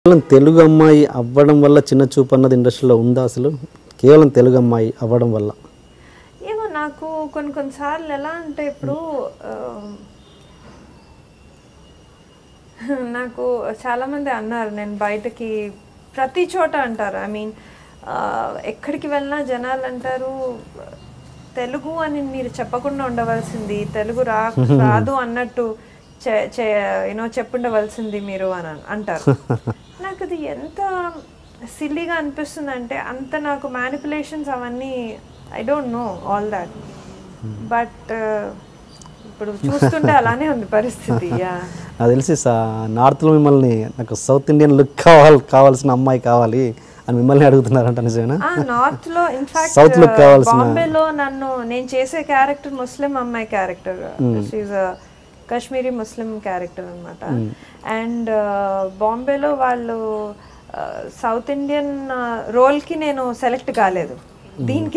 కేవలం తెలుగు అమ్మాయి అవ్వడం వల్ల చిన్న చూపు అన్నది ఇండస్ట్రీలో ఉందా అసలు కేవలం తెలుగు అమ్మాయి అవ్వడం వల్ల ఏమో నాకు కొన్ని కొన్నిసార్లు ఎలా అంటే ఇప్పుడు ఆ, నాకు చాలామంది అన్నారు నేను బయటకి ప్రతి చోట అంటారు ఐ మీన్ ఎక్కడికి వెళ్ళినా జనాలు అంటారు తెలుగు అని మీరు చెప్పకుండా ఉండవలసింది తెలుగు రా రాదు అన్నట్టు యూనో చెప్పుండవలసింది మీరు అని అన్- అంటారు నాకు అది ఎంత సిల్లీగా అనిపిస్తుంది అంటే అంత నాకు మ్యానిపులేషన్స్ అవన్నీ I don't know all that but ఇప్పుడు చూస్తుంటే అలానే ఉంది పరిస్థితి యా నాకు తెలిసి సా నార్త్లో మిమ్మల్ని నాకు సౌత్ ఇండియన్ లుక్ కావాలి కావాల్సిన అమ్మాయి కావాలి అని మిమ్మల్ని అడుగుతున్నారంట నిజమేనా ఆ నార్త్ లో ఇన్ఫాక్ట్ South look కావాల్సిన- బాంబేలో నన్ను నేను చేసే క్యారెక్టర్ ముస్లిం అమ్మాయి క్యారెక్టర్ షీజ్ కాశ్మీరీ ముస్లిం క్యారెక్టర్ అనమాట అండ్ బాంబేలో వాళ్ళు సౌత్ ఇండియన్ రోల్ కి నేను సెలెక్ట్ కాలేదు దీనికి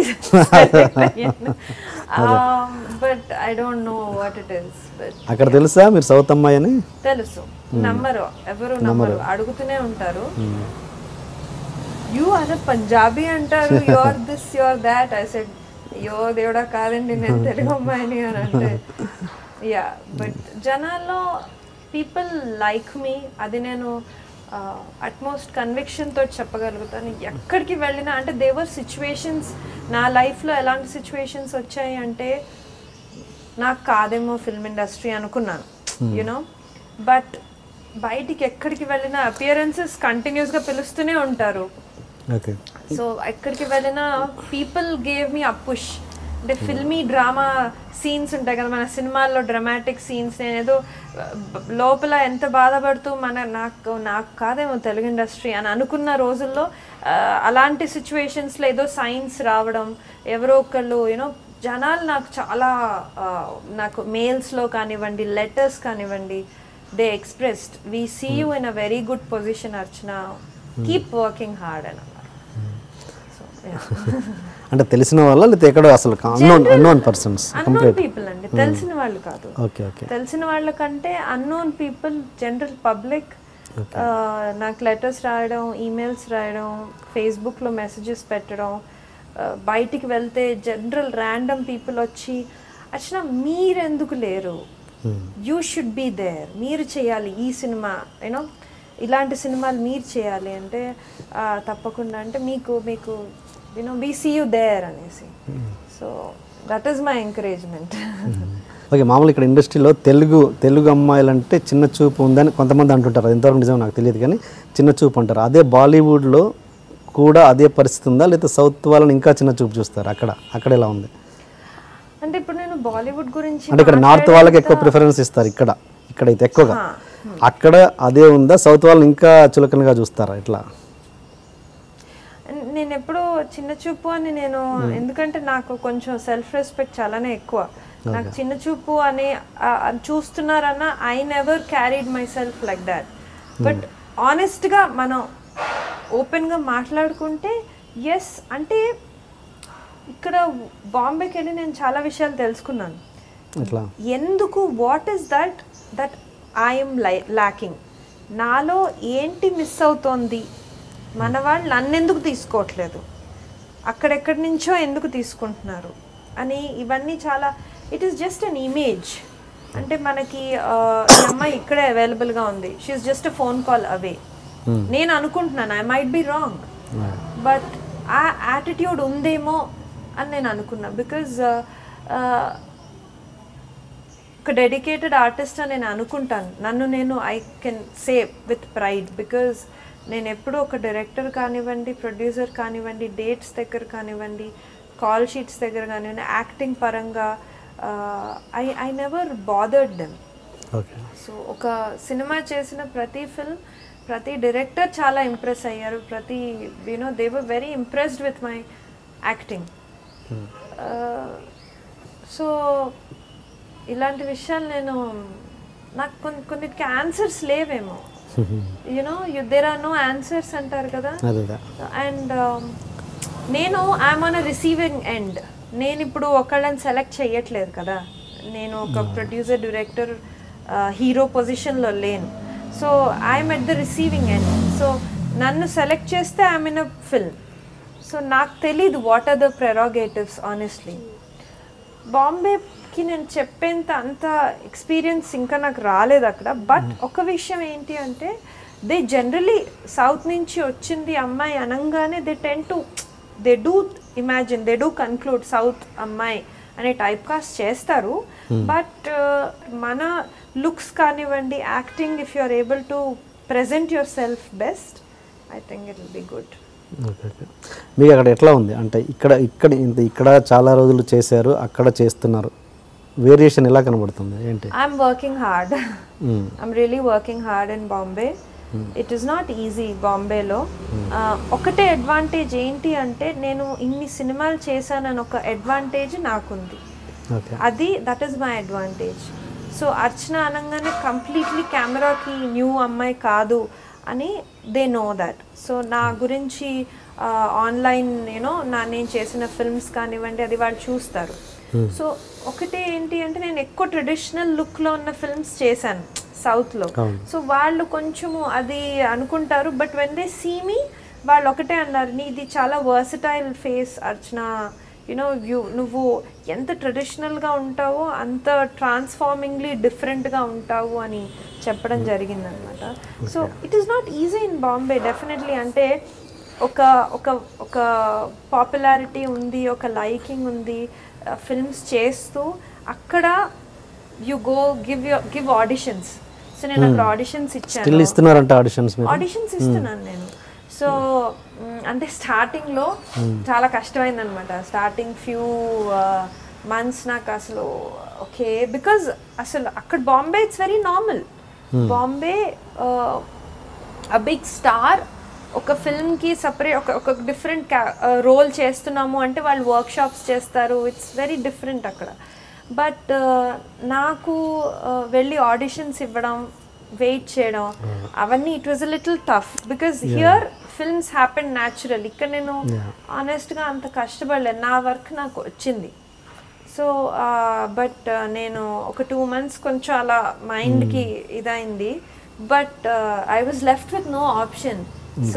but I don't know what it is but అక్కడ తెలుసా మీరు సౌత్ అమ్మాయి అని తెలుసు నమ్మరు ఎవరు నమ్మరు అడుగుతూనే ఉంటారు యూ అదే పంజాబీ అంటారు your this your that I said అయ్యో దేవుడా కాదండి నేను తెలుగు అమ్మాయిని అని అంటే యా బట్ జనాల్లో పీపుల్ లైక్ మీ అది నేను అట్మోస్ట్ కన్విక్షన్ తోటి చెప్పగలుగుతాను ఎక్కడికి వెళ్ళినా అంటే దేవర్ సిచ్యువేషన్స్ నా లైఫ్లో ఎలాంటి సిచ్యువేషన్స్ వచ్చాయి అంటే నాకు కాదేమో ఫిల్మ్ ఇండస్ట్రీ అనుకున్నాను యునో బట్ బయటికి ఎక్కడికి వెళ్ళినా అపియరెన్సెస్ కంటిన్యూస్గా పిలుస్తూనే ఉంటారు ఓకే సో ఎక్కడికి వెళ్ళినా people gave me a push అంటే ఫిల్మీ డ్రామా సీన్స్ ఉంటాయి కదా మన సినిమాల్లో డ్రామాటిక్ సీన్స్ నేను ఏదో బ- లోపల ఎంత బాధపడుతూ మన నాకు నాకు కాదేమో తెలుగు ఇండస్ట్రీ అని అనుకున్న రోజుల్లో ఆ, అలాంటి సిచ్యువేషన్స్లో ఏదో సైన్స్ రావడం ఎవరో ఒకళ్ళు యూనో జనాలు నాకు చాలా ఆ, నాకు మెయిల్స్లో కానివ్వండి లెటర్స్ కానివ్వండి they expressed we see you in a very good position Archana keep working hard అని అన్నారు సో అంటే తెలిసిన వాళ్ళ లేకపోతే ఎక్కడో అసలు unknown unknown persons unknown people అండి తెలిసిన వాళ్ళు కాదు ఓకే ఓకే తెలిసిన వాళ్ళకంటే అన్నోన్ పీపుల్ జనరల్ పబ్లిక్ నాకు లెటర్స్ రాయడం ఈమెయిల్స్ రాయడం ఫేస్బుక్లో మెసేజెస్ పెట్టడం ఆ, బయటికి వెళ్తే జనరల్ ర్యాండమ్ పీపుల్ వచ్చి అచ్చిన మీరెందుకు లేరు యూ షుడ్ బీ దేర్ మీరు చేయాలి ఈ సినిమా యూనో ఇలాంటి సినిమాలు మీరు చేయాలి అంటే "ఆ, తప్పకుండా అంటే మీకు మీకు you know be see you there అనేసి so that is my encouragement okay మామూలు ఇక్కడ ఇండస్ట్రీలో తెలుగు తెలుగు అమ్మాయిలంటే చిన్న చూపు ఉందని కొంతమంది అంటుంటారు అది ఎంతవరకు నిజం నాకు తెలియదు కానీ చిన్న చూపు అంటారు అదే బాలీవుడ్లో కూడా అదే పరిస్థితి ఉందా లేకపోతే సౌత్ వాళ్ళని ఇంకా చిన్న చూపు చూస్తారు అక్కడ అక్కడ ఎలా ఉంది అంటే ఇప్పుడు నేను బాలీవుడ్ గురించి అంటే ఇక్కడ నార్త్ వాళ్ళకి ఎక్కువ ప్రిఫరెన్స్ ఇస్తారు ఇక్కడ ఇక్కడైతే ఎక్కువగా అక్కడ అదే ఉందా సౌత్ వాళ్ళని ఇంకా చులకనగా చూస్తారా ఇట్లా నేను ఎప్పుడు చిన్న చూపు అని నేను ఎందుకంటే నాకు కొంచెం సెల్ఫ్ రెస్పెక్ట్ చాలానే ఎక్కువ నాకు చిన్న చూపు అని ఆ, అని చూస్తున్నారన్న I never carried myself like that but ఆనెస్ట్గా మనం ఓపెన్గా మాట్లాడుకుంటే ఎస్ అంటే ఇక్కడ బాంబేకి వెళ్ళి నేను చాలా విషయాలు తెలుసుకున్నాను ఇట్లా ఎందుకు what is that that I'm లై ల్యాకింగ్ నాలో ఏంటి మిస్ అవుతోంది మన వాళ్ళు నన్నెందుకు తీసుకోవట్లేదు అక్కడెక్కడి నుంచో ఎందుకు తీసుకుంటున్నారు అని ఇవన్నీ చాలా it is just an image అంటే మనకి ఆ, ఈ అమ్మాయి ఇక్కడే అవైలబుల్గా ఉంది she is just a phone call away నేను అనుకుంటున్నాను I might be wrong but ఆ యాటిట్యూడ్ ఉందేమో అని నేను అనుకున్నా బికాజ్ ఒక డెడికేటెడ్ ఆర్టిస్ట్ అని నేను అనుకుంటాను నన్ను నేను I can say with pride because నేను ఎప్పుడూ ఒక డైరెక్టర్ కానివ్వండి ప్రొడ్యూసర్ కానివ్వండి డేట్స్ దగ్గర కానివ్వండి కాల్ షీట్స్ దగ్గర కానివ్వండి యాక్టింగ్ పరంగా I I never bothered them okay so ఒక సినిమా చేసిన ప్రతి ఫిల్మ్ ప్రతి డైరెక్టర్ చాలా ఇంప్రెస్ అయ్యారు ప్రతి you know they were very impressed with my acting so ఇలాంటి విషయాలు నేను నాకు కొన్ని కొన్నిటికి ఆన్సర్స్ లేవేమో you know you there are no answers అంటారు కదా అదే అదే అండ్ నేను ఐఎమ్ ఆన్ రిసీవింగ్ ఎండ్ నేను ఇప్పుడు ఒకళ్ళని సెలెక్ట్ చేయట్లేదు కదా నేను ఒక ప్రొడ్యూసర్ డైరెక్టర్ హీరో పొజిషన్లో లేను so I'm at the receiving end so నన్ను సెలెక్ట్ చేస్తే I mean a film so నాకు తెలీదు what are the prerogatives honestly బాంబేకి నేను చెప్పేంత అంత ఎక్స్పీరియన్స్ ఇంకా నాకు రాలేదు అక్కడ బట్ ఒక విషయం ఏంటి అంటే దే జనరలీ సౌత్ నుంచి వచ్చింది అమ్మాయి అనగానే they tend to they do imagine they do conclude south అమ్మాయి అనే టైప్ కాస్ట్ చేస్తారు బట్ మన లుక్స్ కానివ్వండి acting if you are able to present yourself best I think it will be good okay okay మీకు అక్కడ ఎట్లా ఉంది అంటే ఇక్కడ ఇక్కడ ఇంత ఇక్కడ చాలా రోజులు చేశారు అక్కడ చేస్తున్నారు వేరియేషన్ ఎలా కనబడుతుంది ఏంటి I'm working hard hmm. I'm really working hard in Bombay it is not easy బాంబేలో ఒకటే అడ్వాంటేజ్ ఏంటి అంటే నేను ఇన్ని సినిమాలు చేశానని ఒక అడ్వాంటేజ్ నాకుంది ఓకే అది that is my advantage so Archana అనగానే కంప్లీట్లీ కెమెరాకి న్యూ అమ్మాయి కాదు అని దే నో దట్ సో నా గురించి ఆన్లైన్ యూనో నా నేను చేసిన ఫిల్మ్స్ కానివ్వండి అది వాళ్ళు చూస్తారు సో ఒకటే ఏంటి అంటే నేను ఎక్కువ ట్రెడిషనల్ లుక్లో ఉన్న ఫిల్మ్స్ చేశాను సౌత్లో అవును. సో వాళ్ళు కొంచెము అది అనుకుంటారు but when they see me వాళ్ళు ఒకటే అన్నారు నీ ఇది చాలా versatile face Archana you know you నువ్వు ఎంత ట్రెడిషనల్గా ఉంటావో అంత ట్రాన్స్ఫార్మింగ్లీ డిఫరెంట్గా ఉంటావు అని చెప్పడం జరిగిందనమాట so it is not easy in Bombay definitely అంటే ఒక ఒక ఒక పాపులారిటీ ఉంది ఒక లైకింగ్ ఉంది ఫిల్మ్స్ చేస్తూ అక్కడ you go give you give auditions so నేను అక్కడ ఆడిషన్స్ స్టిల్ ఇచ్చాను ఇస్తున్నారంట ఆడిషన్స్ మీరు ఆడిషన్స్ ఇస్తున్నాను నేను సో మ్, అంటే స్టార్టింగ్ లో చాలా కష్టమైంది అనమాట స్టార్టింగ్ ఫ్యూ మంత్స్ నాకు అసలు ఓకే బికాజ్ అసలు అక్కడ Bombay it's very normal Bombay a big star ఒక ఫిల్మ్కి సపరేట్ ఒక ఒక డిఫరెంట్ రోల్ చేస్తున్నాము అంటే వాళ్ళు వర్క్ షాప్స్ చేస్తారు ఇట్స్ వెరీ డిఫరెంట్ అక్కడ బట్ నాకు uh, వెళ్ళి ఆడిషన్స్ ఇవ్వడం వెయిట్ చేయడం అవన్నీ it was a little tough because here films happen natural ఇక్కడ నేను ఆనెస్ట్గా అంత కష్టపడలేదు నా వర్క్ నాకు వచ్చింది సో బట్ నేను ఒక టూ మంత్స్ కొంచెం అలా మైండ్కి ఇదైంది but I was left with no option so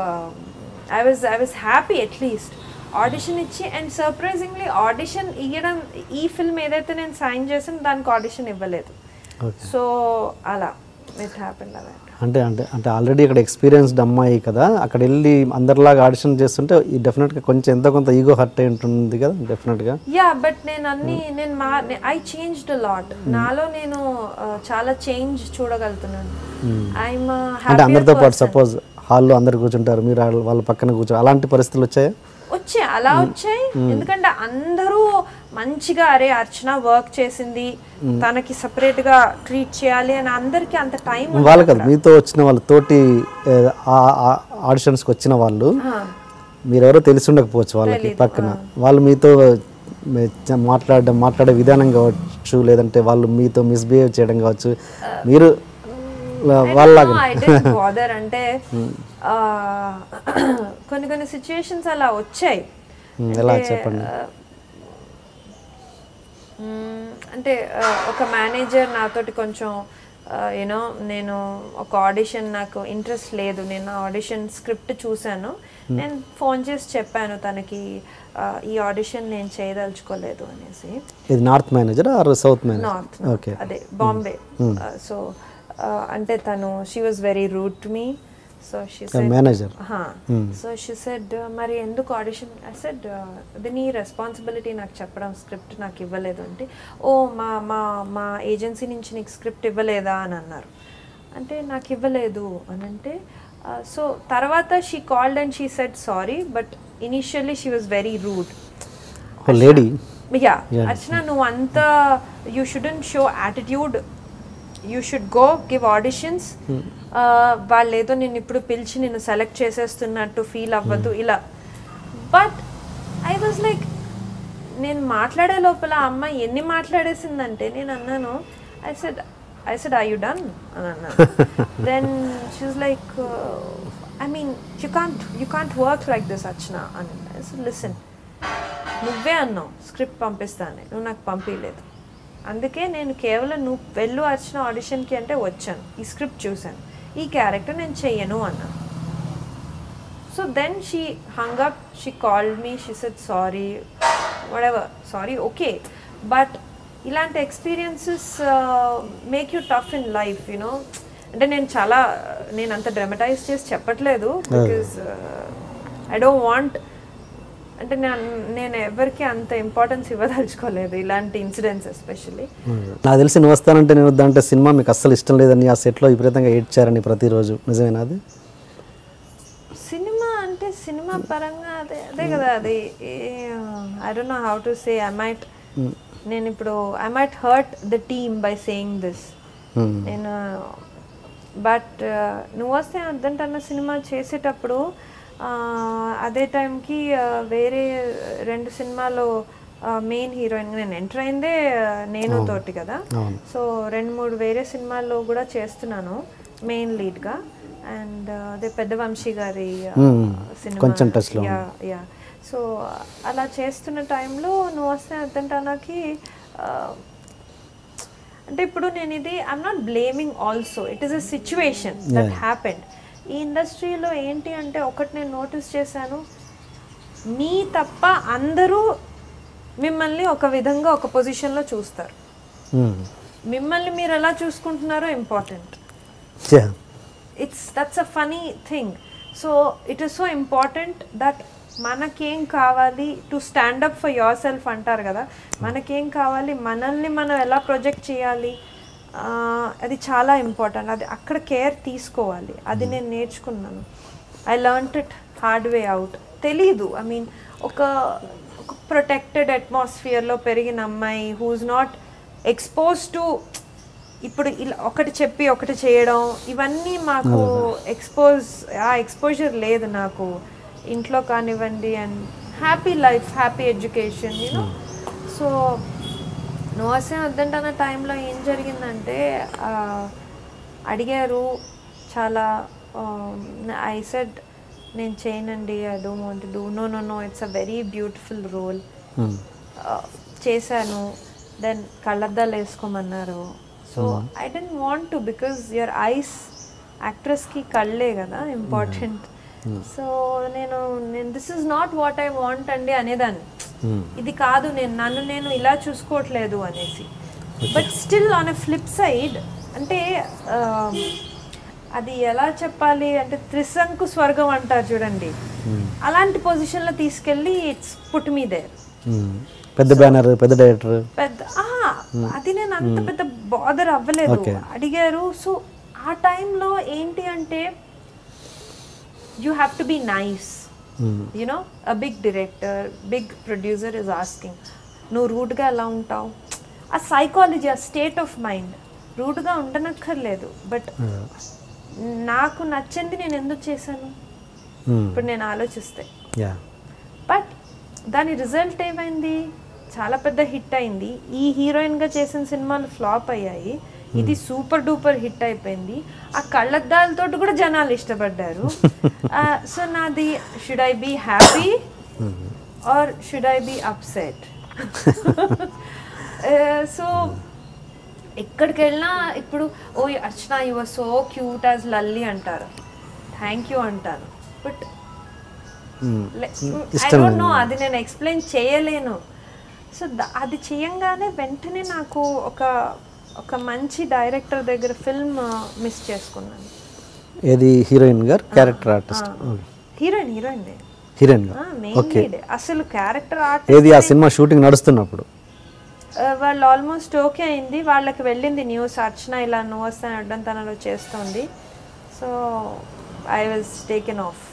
I was I was happy at least audition ఇచ్చి అండ్ సర్ప్రైజింగ్లీ ఆడిషన్ ఇవ్వడం ఈ ఫిల్మ్ ఏదైతే నేను సైన్ చేసాను దానికి ఆడిషన్ ఇవ్వలేదు ఓకే సో అలా ఇట్ హ్యాపెన్ అలా అంటే అంటే అంటే ఆల్రెడీ ఇక్కడ ఎక్స్పీరియన్స్డ్ అమ్మాయి కదా అక్కడ వెళ్ళి అందరిలాగా ఆడిషన్ చేస్తుంటే ఈ డెఫినెట్గా కొంచెం ఎంతో కొంత ఈగో హర్ట్ అయి ఉంటుంది కదా డెఫినెట్గా యా బట్ నేను అన్ని నేను మా ఐ చేంజ్డ్ లాట్ నాలో నేను ఆ, చాలా చేంజ్ చూడగలుగుతున్నాను ఐఎమ్ అంటే అందరితో పాటు సపోజ్ హాల్లో అందరు కూర్చుంటారు మీరు వాళ్ళ- వాళ్ళ పక్కన కూర్చో అలాంటి పరిస్థితులు వచ్చాయా వచ్చాయి అలా వచ్చాయి ఎందుకంటే అందరూ మంచిగా అరే అర్చన వర్క్ చేసింది తనకి సపరేట్ గా ట్రీట్ చేయాలి అని అందరికి అంత టైం వాళ్ళు కదా మీతో వచ్చిన వాళ్ళ తోటి ఆడిషన్స్కి వచ్చిన వాళ్ళు మీరెవరో తెలిసి ఉండకపోవచ్చు వాళ్ళకి పక్కన వాళ్ళు మీతో మీ- చ- మాట్లాడడం మాట్లాడే విధానం కావచ్చు లేదంటే వాళ్ళు మీతో మిస్బిహేవ్ చేయడం కావచ్చు మీరు ల- వాళ్ళలాగా బాదర్ అంటే ఆ, కొన్ని కొన్ని సిచ్యుయేషన్స్ అలా వచ్చాయి ఉమ్, ఎలా చెప్పండి మ్మ్, అంటే ఆ, ఒక మేనేజర్ నాతోటి కొంచెం యూనో నేను ఒక ఆడిషన్ నాకు ఇంట్రెస్ట్ లేదు నేను ఆడిషన్ స్క్రిప్ట్ చూశాను నేను ఫోన్ చేసి చెప్పాను తనకి ఆ, ఈ ఆడిషన్ నేను చేయదలుచుకోలేదు అనేసి ఇది north manager or south manager north okay అదే బాంబే సో అంటే తను she was very rude to me so she manager so she said మరి ఎందుకు ఆడిషన్ ఐ సెడ్ అది నీ రెస్పాన్సిబిలిటీ నాకు చెప్పడం స్క్రిప్ట్ నాకు ఇవ్వలేదు అంటే ఓ మా మా మా ఏజెన్సీ నుంచి నీకు స్క్రిప్ట్ ఇవ్వలేదా అని అన్నారు అంటే నాకు ఇవ్వలేదు అని అంటే సో తర్వాత she called and she said sorry but initially she was very rude lady yeah Archana నువ్వు అంత you shouldn't show attitude you should go give auditions వాళ్ళు ఏదో నేను ఇప్పుడు పిలిచి నేను సెలెక్ట్ చేసేస్తున్నట్టు ఫీల్ అవ్వద్దు ఇలా బట్ ఐ వాజ్ లైక్ నేను మాట్లాడే లోపల ఆ అమ్మాయి ఎన్ని మాట్లాడేసిందంటే నేను అన్నాను I said I said I you done అని అన్నాను then she's like I mean you can't you can't work like this Archana అని ఐ సెడ్ లిసన్ నువ్వే అన్నావు స్క్రిప్ట్ పంపిస్తాను నువ్వు నాకు పంపించలేదు అందుకే నేను కేవలం నువ్వు వెళ్ళు వచ్చిన ఆడిషన్కి అంటే వచ్చాను ఈ స్క్రిప్ట్ చూశాను ఈ క్యారెక్టర్ నేను చెయ్యను అన్నాను so then she hung up she called me she said sorry whatever sorry okay but ఇలాంటి experiences make you tough in life you know అంటే నేను చాలా నేను అంత డ్రమటైజ్ చేసి చెప్పట్లేదు బికాజ్ ఐ డోంట్ వాంట్ అంటే నేను నేను ఎవరికి అంత ఇంపార్టెన్స్ ఇవ్వదలుచుకోలేదు ఇలాంటి ఇన్సిడెంట్స్ ఎస్పెషల్లీ నాకు తెలిసి నువ్వు వస్తానంటే నేను వద్దా అంటే సినిమా మీకు అస్సలు ఇష్టం లేదని ఆ సెట్లో విపరీతంగా ఏడ్చారని ప్రతిరోజు నిజమేనా అది సినిమా అంటే సినిమా పరంగా అదే అదే కదా అది I don't know how to say I might నేను ఇప్పుడు I might hurt the team by saying this Hmm. నేను బట్ నువ్వు వస్తే అద్దంటన్న సినిమా చేసేటప్పుడు ఆ, అదే టైంకి ఆ, వేరే రెండు సినిమాలో మెయిన్ హీరోయిన్ నేను ఎంటర్ అయిందే ఆ, నేను తోటి కదా అవును. సో రెండు మూడు వేరే సినిమాల్లో కూడా చేస్తున్నాను మెయిన్ లీడ్గా అండ్ అదే పెద్ద వంశీ గారి ఆ, Hmm. సినిమా కొంచెం touch లో యా యా సో అలా చేస్తున్న టైంలో నువ్వు వస్తే అద్దంటానాకి అంటే ఇప్పుడు నేను ఇది I'm not blaming also it is a situation that happened ఈ ఇండస్ట్రీలో ఏంటి అంటే ఒకటి నేను నోటీస్ చేశాను మీ తప్ప అందరూ మిమ్మల్ని ఒక విధంగా ఒక పొజిషన్లో చూస్తారు Hmm. మిమ్మల్ని మీరు ఎలా చూసుకుంటున్నారో important Yeah. It's that's a funny thing so it is so important that మనకేం కావాలి to stand up for yourself అంటారు కదా మనకేం కావాలి మనల్ని మనం ఎలా ప్రొజెక్ట్ చేయాలి ఆ, అది చాలా ఇంపార్టెంట్ అది అక్కడ కేర్ తీసుకోవాలి అది నేను నేర్చుకున్నాను I learnt it hard way out తెలీదు ఐ మీన్ ఒక ఒక ప్రొటెక్టెడ్ అట్మాస్ఫియర్లో పెరిగిన అమ్మాయి హూజ్ నాట్ ఎక్స్పోజ్ టు ఇప్పుడు ఇలా ఒకటి చెప్పి ఒకటి చేయడం ఇవన్నీ మాకు ఎక్స్పోజ్ ఆ ఎక్స్పోజర్ లేదు నాకు ఇంట్లో కానివ్వండి and happy life happy education you know so నోసే వద్దంటన్న టైంలో ఏం జరిగిందంటే ఆ, అడిగారు చాలా ఐ సెడ్ నేను చేయనండి I don't want do no no no it's a very beautiful role Hmm. చేశాను దెన్ కళ్ళద్దాలు వేసుకోమన్నారు so I didn't want to because your eyes యాక్ట్రెస్కి కళ్ళే కదా ఇంపార్టెంట్ సో నేను నేను this is not what I want అండి అనేదాన్ని Hmm. ఇది కాదు నేను నన్ను నేను ఇలా చూసుకోవట్లేదు అనేసి but still on a flip side అంటే ఆ, అది ఎలా చెప్పాలి అంటే త్రిశంకు స్వర్గం అంటారు చూడండి అలాంటి పొజిషన్లో తీసుకెళ్ళి it's put me there Hmm. పెద్ద బ్యానర్ పెద్ద డైరెక్టర్ పెద్ద ఆ, అది నేను అంత పెద్ద బాదర్ అవ్వలేదు Okay. అడిగారు సో ఆ టైంలో ఏంటి అంటే you have to be nice you know a big director big producer is asking నువ్వు రూట్గా ఎలా ఉంటావు ఆ సైకాలజీ ఆ స్టేట్ ఆఫ్ మైండ్ రూట్గా ఉండనక్కర్లేదు బట్ నాకు నచ్చింది నేను ఎందుకు చేశాను ఇప్పుడు నేను ఆలోచిస్తే యా బట్ దాని రిజల్ట్ ఏమైంది చాలా పెద్ద హిట్ అయింది ఈ హీరోయిన్గా చేసిన సినిమాలు ఫ్లాప్ అయ్యాయి ఇది సూపర్ డూపర్ హిట్ అయిపోయింది ఆ కళ్ళద్దాలతో కూడా జనాలు ఇష్టపడ్డారు సో నాది should I be happy or should I be upset so ఎక్కడికి వెళ్ళినా ఇప్పుడు oh Archana you're so cute as Lalli అంటారు థ్యాంక్ యూ అంటారు బట్ ఐ డోంట్ నో అది నేను ఎక్స్ప్లెయిన్ చేయలేను సో అది చేయంగానే వెంటనే నాకు ఒక ఒక మంచి డైరెక్టర్ దగ్గర ఫిల్మ్ మిస్ చేసుకున్నాను ఏది హీరోయిన్ గారు character artist heroine heroine heroine గారు మెయిన్ లీడ్ అసలు క్యారెక్టర్ ఆర్ట్ ఏది ఆ సినిమా షూటింగ్ నడుస్తున్నప్పుడు వాళ్ళు ఆల్మోస్ట్ ఓకే అయింది వాళ్ళకి వెళ్ళింది న్యూస్ అర్చన ఇలా నువ్వు వస్తాను అడ్డం తనలో చేస్తుంది so I was taken of